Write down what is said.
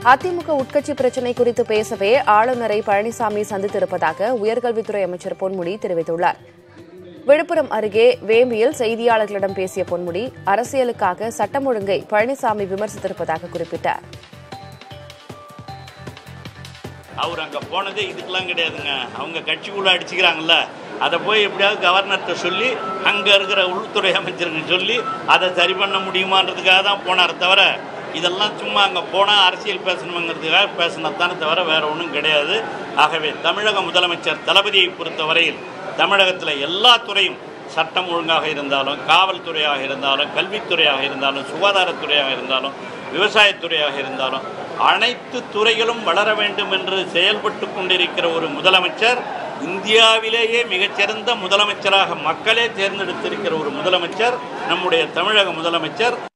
அதிமுக உட்கட்சி பிரச்சினை குறித்து பேசவே ஆளுநரை பழனிசாமி சந்தித்திருப்பதாக உயர்கல்வித்துறை அமைச்சர் பொன்முடி தெரிவித்துள்ளார் விழுப்புரம் அருகே வேம்பியில் செய்தியாளர்களிடம் பேசிய பொன்முடி அரசியலுக்காக சட்டம் ஒழுங்கை பழனிசாமி விமர்சித்திருப்பதாக குறிப்பிட்டார் அவர் அங்கே போனதே இதுக்கெல்லாம் கிடையாதுங்க அவங்க கட்சிக்குள்ளே அடிச்சுக்கிறாங்கல்ல அதை போய் எப்படியாவது கவர்னர்கிட்ட சொல்லி அங்கே இருக்கிற உள்துறை அமைச்சருக்கு சொல்லி அதை சரி பண்ண முடியுமான்றதுக்காக தான் போனார் தவிர இதெல்லாம் சும்மா அங்கே போனால் அரசியல் பேசணுங்கிறதுக்காக பேசினதானே தவிர வேறு ஒன்றும் கிடையாது ஆகவே தமிழக முதலமைச்சர் தளபதியை பொறுத்தவரையில் தமிழகத்தில் எல்லா துறையும் சட்டம் ஒழுங்காக இருந்தாலும் காவல்துறையாக இருந்தாலும் கல்வித்துறையாக இருந்தாலும் சுகாதாரத்துறையாக இருந்தாலும் விவசாயத்துறையாக இருந்தாலும் அனைத்து துறைகளும் வளர வேண்டும் என்று செயல்பட்டு கொண்டிருக்கிற ஒரு முதலமைச்சர் இந்தியாவிலேயே மிகச்சிறந்த முதலமைச்சராக மக்களே தேர்ந்தெடுத்திருக்கிற ஒரு முதலமைச்சர் நம்முடைய தமிழக முதலமைச்சர்